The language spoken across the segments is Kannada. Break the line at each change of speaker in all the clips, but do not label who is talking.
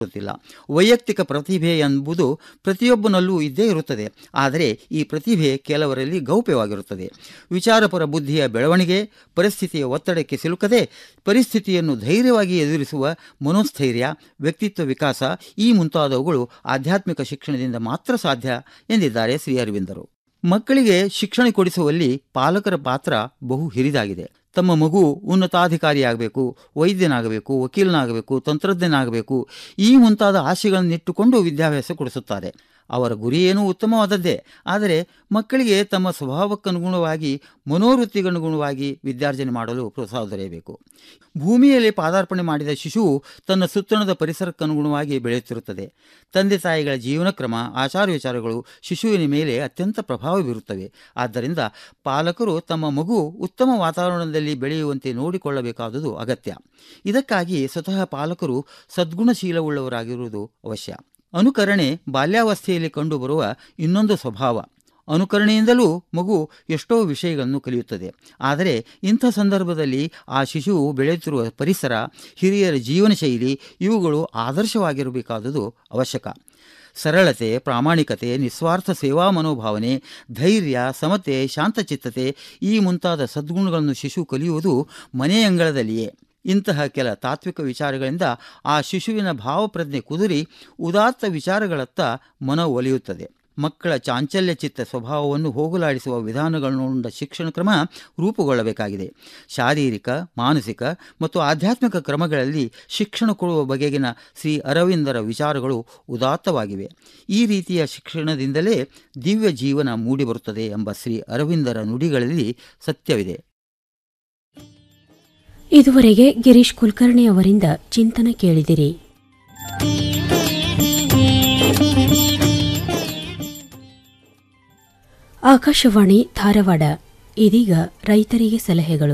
ಇರುತ್ತಿಲ್ಲ ವೈಯಕ್ತಿಕ ಪ್ರತಿಭೆ ಎಂಬುದು ಪ್ರತಿಯೊಬ್ಬನಲ್ಲೂ ಇದ್ದೇ ಇರುತ್ತದೆ ಆದರೆ ಈ ಪ್ರತಿಭೆ ಕೆಲವರಲ್ಲಿ ಗೌಪ್ಯವಾಗಿರುತ್ತದೆ ವಿಚಾರಪರ ಬುದ್ಧಿಯ ಬೆಳವಣಿಗೆ ಪರಿಸ್ಥಿತಿಯ ಒತ್ತಡಕ್ಕೆ ಸಿಲುಕದೆ ಪರಿಸ್ಥಿತಿಯನ್ನು ಧೈರ್ಯವಾಗಿ ಎದುರಿಸುವ ಮನೋಸ್ಥೈರ್ಯ ವ್ಯಕ್ತಿತ್ವ ವಿಕಾಸ ಈ ಮುಂತಾದವುಗಳು ಆಧ್ಯಾತ್ಮಿಕ ಶಿಕ್ಷಣದಿಂದ ಮಾತ್ರ ಸಾಧ್ಯ ಎಂದಿದ್ದಾರೆ ಶ್ರೀ ಅರವಿಂದರು ಮಕ್ಕಳಿಗೆ ಶಿಕ್ಷಣ ಕೊಡಿಸುವಲ್ಲಿ ಪಾಲಕರ ಪಾತ್ರ ಬಹು ಹಿರಿದಾಗಿದೆ ತಮ್ಮ ಮಗು ಉನ್ನತಾಧಿಕಾರಿಯಾಗಬೇಕು ವೈದ್ಯನಾಗಬೇಕು ವಕೀಲನಾಗಬೇಕು ತಂತ್ರಜ್ಞನಾಗಬೇಕು ಈ ಮುಂತಾದ ಆಶೆಗಳನ್ನಿಟ್ಟುಕೊಂಡು ವಿದ್ಯಾಭ್ಯಾಸ ಕೊಡಿಸುತ್ತಾರೆ ಅವರ ಗುರಿಯೇನೂ ಉತ್ತಮವಾದದ್ದೇ ಆದರೆ ಮಕ್ಕಳಿಗೆ ತಮ್ಮ ಸ್ವಭಾವಕ್ಕನುಗುಣವಾಗಿ ಮನೋವೃತ್ತಿಗನುಗುಣವಾಗಿ ವಿದ್ಯಾರ್ಜನೆ ಮಾಡಲು ಪ್ರೋತ್ಸಾಹ ದೊರೆಯಬೇಕು ಭೂಮಿಯಲ್ಲಿ ಪಾದಾರ್ಪಣೆ ಮಾಡಿದ ಶಿಶುವು ತನ್ನ ಸುತ್ತಣದ ಪರಿಸರಕ್ಕನುಗುಣವಾಗಿ ಬೆಳೆಯುತ್ತಿರುತ್ತದೆ ತಂದೆ ತಾಯಿಗಳ ಜೀವನ ಕ್ರಮ ಆಚಾರ ವಿಚಾರಗಳು ಶಿಶುವಿನ ಮೇಲೆ ಅತ್ಯಂತ ಪ್ರಭಾವ ಬೀರುತ್ತವೆ ಆದ್ದರಿಂದ ಪಾಲಕರು ತಮ್ಮ ಮಗು ಉತ್ತಮ ವಾತಾವರಣದಲ್ಲಿ ಬೆಳೆಯುವಂತೆ ನೋಡಿಕೊಳ್ಳಬೇಕಾದುದು ಅಗತ್ಯ ಇದಕ್ಕಾಗಿ ಸ್ವತಃ ಪಾಲಕರು ಸದ್ಗುಣಶೀಲವುಳ್ಳವರಾಗಿರುವುದು ಅವಶ್ಯ ಅನುಕರಣೆ ಬಾಲ್ಯಾವಸ್ಥೆಯಲ್ಲಿ ಕಂಡುಬರುವ ಇನ್ನೊಂದು ಸ್ವಭಾವ ಅನುಕರಣೆಯಿಂದಲೂ ಮಗು ಎಷ್ಟೋ ವಿಷಯಗಳನ್ನು ಕಲಿಯುತ್ತದೆ ಆದರೆ ಇಂಥ ಸಂದರ್ಭದಲ್ಲಿ ಆ ಶಿಶುವು ಬೆಳೆಯುತ್ತಿರುವ ಪರಿಸರ ಹಿರಿಯರ ಜೀವನ ಶೈಲಿ ಇವುಗಳು ಆದರ್ಶವಾಗಿರಬೇಕಾದುದು ಅವಶ್ಯಕ ಸರಳತೆ ಪ್ರಾಮಾಣಿಕತೆ ನಿಸ್ವಾರ್ಥ ಸೇವಾ ಮನೋಭಾವನೆ ಧೈರ್ಯ ಸಮತೆ ಶಾಂತಚಿತ್ತತೆ ಈ ಮುಂತಾದ ಸದ್ಗುಣಗಳನ್ನು ಶಿಶು ಕಲಿಯುವುದು ಮನೆಯಂಗಳದಲ್ಲಿಯೇ ಇಂತಹ ಕೆಲ ತಾತ್ವಿಕ ವಿಚಾರಗಳಿಂದ ಆ ಶಿಶುವಿನ ಭಾವಪ್ರಜ್ಞೆ ಕುದುರಿ ಉದಾತ್ತ ವಿಚಾರಗಳತ್ತ ಮನ ಒಲಿಯುತ್ತದೆ ಮಕ್ಕಳ ಚಾಂಚಲ್ಯ ಚಿತ್ತ ಸ್ವಭಾವವನ್ನು ಹೋಗಲಾಡಿಸುವ ವಿಧಾನಗಳನ್ನುಂಡ ಶಿಕ್ಷಣ ಕ್ರಮ ರೂಪುಗೊಳ್ಳಬೇಕಾಗಿದೆ ಶಾರೀರಿಕ ಮಾನಸಿಕ ಮತ್ತು ಆಧ್ಯಾತ್ಮಿಕ ಕ್ರಮಗಳಲ್ಲಿ ಶಿಕ್ಷಣ ಕೊಡುವ ಬಗೆಗಿನ ಶ್ರೀ ಅರವಿಂದರ ವಿಚಾರಗಳು ಉದಾತ್ತವಾಗಿವೆ ಈ ರೀತಿಯ ಶಿಕ್ಷಣದಿಂದಲೇ ದಿವ್ಯ ಜೀವನ ಮೂಡಿಬರುತ್ತದೆ ಎಂಬ ಶ್ರೀ ಅರವಿಂದರ ನುಡಿಗಳಲ್ಲಿ ಸತ್ಯವಿದೆ
ಇದುವರೆಗೆ ಗಿರೀಶ್ ಕುಲಕರ್ಣಿ ಅವರಿಂದ ಚಿಂತನ ಕೇಳಿದಿರಿ ಆಕಾಶವಾಣಿ ಧಾರವಾಡ ಇದೀಗ ರೈತರಿಗೆ ಸಲಹೆಗಳು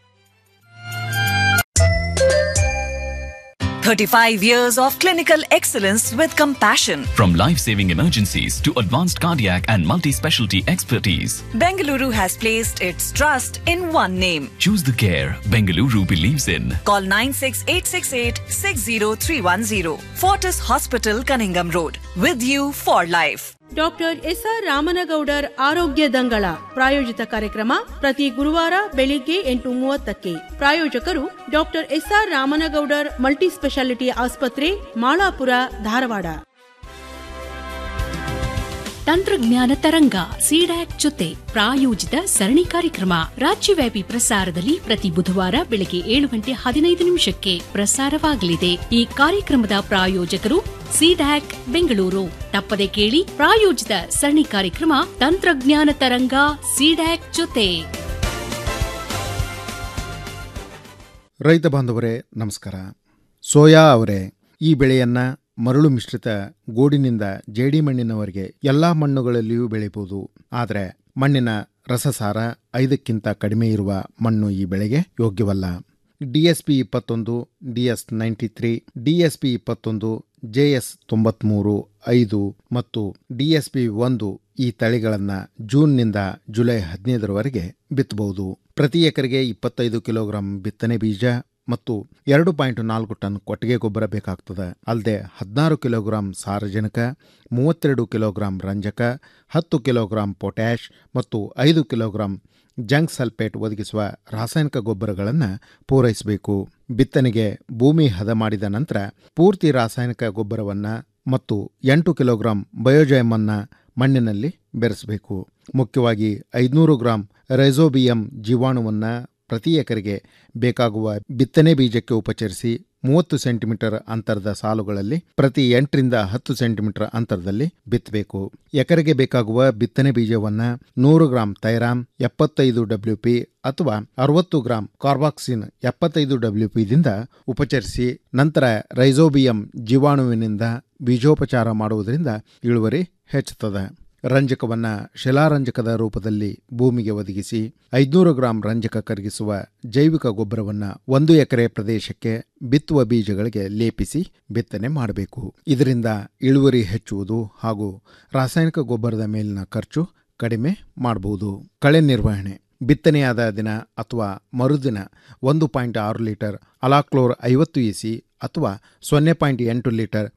35 years of clinical excellence with compassion.
From life saving emergencies to advanced cardiac and multi specialty expertise,
Bengaluru has placed its trust in one name.
choose the care Bengaluru believes in.
Call 96868 60310. Fortis Hospital, Cunningham Road. With you for life.
Doctor S R Ramanagoudar ಆರೋಗ್ಯ ದಂಗಳ ಪ್ರಾಯೋಜಿತ ಕಾರ್ಯಕ್ರಮ ಪ್ರತಿ ಗುರುವಾರ ಬೆಳಿಗ್ಗೆ ಎಂಟು ಮೂವತ್ತಕ್ಕೆ ಪ್ರಾಯೋಜಕರು doctor S R Ramanagoudar multi speciality ಆಸ್ಪತ್ರೆ ಮಾಳಾಪುರ ಧಾರವಾಡ
ತಂತ್ರಜ್ಞಾನ ತರಂಗ ಸಿಡ್ಯಾಕ್ ಜೊತೆ ಪ್ರಾಯೋಜಿತ ಸರಣಿ ಕಾರ್ಯಕ್ರಮ ರಾಜ್ಯವ್ಯಾಪಿ ಪ್ರಸಾರದಲ್ಲಿ ಪ್ರತಿ ಬುಧವಾರ ಬೆಳಗ್ಗೆ ಏಳು ಗಂಟೆ ಹದಿನೈದು ನಿಮಿಷಕ್ಕೆ ಪ್ರಸಾರವಾಗಲಿದೆ ಈ ಕಾರ್ಯಕ್ರಮದ ಪ್ರಾಯೋಜಕರು ಸಿಡ್ಯಾಕ್ ಬೆಂಗಳೂರು ತಪ್ಪದೆ ಕೇಳಿ ಪ್ರಾಯೋಜಿತ ಸರಣಿ ಕಾರ್ಯಕ್ರಮ ತಂತ್ರಜ್ಞಾನ ತರಂಗ ಸಿಡ್ಯಾಕ್ ಜೊತೆ
ರೈತ ಬಾಂಧವರೇ ನಮಸ್ಕಾರ ಸೋಯಾ ಅವರೇ ಈ ಬೆಳೆಯನ್ನ ಮರಳು ಮಿಶ್ರಿತ ಗೋಡಿನಿಂದ ಜೇಡಿ ಮಣ್ಣಿನವರೆಗೆ ಎಲ್ಲಾ ಮಣ್ಣುಗಳಲ್ಲಿಯೂ ಬೆಳೆಯಬಹುದು ಆದರೆ ಮಣ್ಣಿನ ರಸಸಾರ ಐದಕ್ಕಿಂತ ಕಡಿಮೆ ಇರುವ ಮಣ್ಣು ಈ ಬೆಳೆಗೆ ಯೋಗ್ಯವಲ್ಲ ಡಿಎಸ್ಪಿ ಇಪ್ಪತ್ತೊಂದು ಡಿಎಸ್ ನೈಂಟಿ ತ್ರೀ ಡಿಎಸ್ಪಿ ಇಪ್ಪತ್ತೊಂದು ಜೆಎಸ್ ತೊಂಬತ್ಮೂರು ಐದು ಮತ್ತು ಡಿಎಸ್ಪಿ ಒಂದು ಈ ತಳಿಗಳನ್ನು ಜೂನ್ನಿಂದ ಜುಲೈ ಹದಿನೈದರವರೆಗೆ ಬಿತ್ತಬಹುದು ಪ್ರತಿ ಎಕರೆಗೆ ಇಪ್ಪತ್ತೈದು ಕಿಲೋಗ್ರಾಂ ಬಿತ್ತನೆ ಬೀಜ ಮತ್ತು ಎರಡು ಪಾಯಿಂಟ್ ನಾಲ್ಕು ಟನ್ ಕೊಟ್ಟಿಗೆ ಗೊಬ್ಬರ ಬೇಕಾಗ್ತದೆ ಅಲ್ಲದೆ ಹದಿನಾರು ಕಿಲೋಗ್ರಾಂ ಸಾರಜನಕ ಮೂವತ್ತೆರಡು ಕಿಲೋಗ್ರಾಂ ರಂಜಕ ಹತ್ತು ಕಿಲೋಗ್ರಾಂ ಪೊಟ್ಯಾಷ್ ಮತ್ತು ಐದು ಕಿಲೋಗ್ರಾಂ ಜಂಕ್ ಸಲ್ಫೇಟ್ ಒದಗಿಸುವ ರಾಸಾಯನಿಕ ಗೊಬ್ಬರಗಳನ್ನು ಪೂರೈಸಬೇಕು ಬಿತ್ತನೆಗೆ ಭೂಮಿ ಹದ ಮಾಡಿದ ನಂತರ ಪೂರ್ತಿ ರಾಸಾಯನಿಕ ಗೊಬ್ಬರವನ್ನು ಮತ್ತು ಎಂಟು ಕಿಲೋಗ್ರಾಂ ಬಯೋಜೈಮನ್ನು ಮಣ್ಣಿನಲ್ಲಿ ಬೆರೆಸಬೇಕು ಮುಖ್ಯವಾಗಿ ಐದುನೂರು ಗ್ರಾಂ ರೈಸೋಬಿಯಂ ಜೀವಾಣುವನ್ನು ಪ್ರತಿ ಎಕರೆಗೆ ಬೇಕಾಗುವ ಬಿತ್ತನೆ ಬೀಜಕ್ಕೆ ಉಪಚರಿಸಿ ಮೂವತ್ತು ಸೆಂಟಿಮೀಟರ್ ಅಂತರದ ಸಾಲುಗಳಲ್ಲಿ ಪ್ರತಿ ಎಂಟರಿಂದ ಹತ್ತು ಸೆಂಟಿಮೀಟರ್ ಅಂತರದಲ್ಲಿ ಬಿತ್ತಬೇಕು ಎಕರೆಗೆ ಬೇಕಾಗುವ ಬಿತ್ತನೆ ಬೀಜವನ್ನು ನೂರು ಗ್ರಾಂ ತೈರಾಮ್ ಎಪ್ಪತ್ತೈದು ಡಬ್ಲ್ಯೂಪಿ ಅಥವಾ ಅರವತ್ತು ಗ್ರಾಂ ಕಾರ್ಬಾಕ್ಸಿನ್ ಎಪ್ಪತ್ತೈದು ಡಬ್ಲ್ಯೂಪಿದಿಂದ ಉಪಚರಿಸಿ ನಂತರ ರೈಸೋಬಿಯಂ ಜೀವಾಣುವಿನಿಂದ ಬೀಜೋಪಚಾರ ಮಾಡುವುದರಿಂದ ಇಳುವರಿ ಹೆಚ್ಚುತ್ತದೆ ರಂಜಕವನ್ನು ಶಿಲಾರಂಜಕದ ರೂಪದಲ್ಲಿ ಭೂಮಿಗೆ ಒದಗಿಸಿ ಐದುನೂರು ಗ್ರಾಂ ರಂಜಕ ಕರಗಿಸುವ ಜೈವಿಕ ಗೊಬ್ಬರವನ್ನು ಒಂದು ಎಕರೆ ಪ್ರದೇಶಕ್ಕೆ ಬಿತ್ತುವ ಬೀಜಗಳಿಗೆ ಲೇಪಿಸಿ ಬಿತ್ತನೆ ಮಾಡಬೇಕು ಇದರಿಂದ ಇಳುವರಿ ಹೆಚ್ಚುವುದು ಹಾಗೂ ರಾಸಾಯನಿಕ ಗೊಬ್ಬರದ ಮೇಲಿನ ಖರ್ಚು ಕಡಿಮೆ ಮಾಡಬಹುದು ಕಳೆ ನಿರ್ವಹಣೆ ಬಿತ್ತನೆಯಾದ ದಿನ ಅಥವಾ ಮರುದಿನ ಒಂದು ಪಾಯಿಂಟ್ ಆರು ಲೀಟರ್ ಅಲಾಕ್ಲೋರ್ ಐವತ್ತು ಇಸಿ ಅಥವಾ ಸೊನ್ನೆ ಪಾಯಿಂಟ್ ಎಂಟು ಲೀಟರ್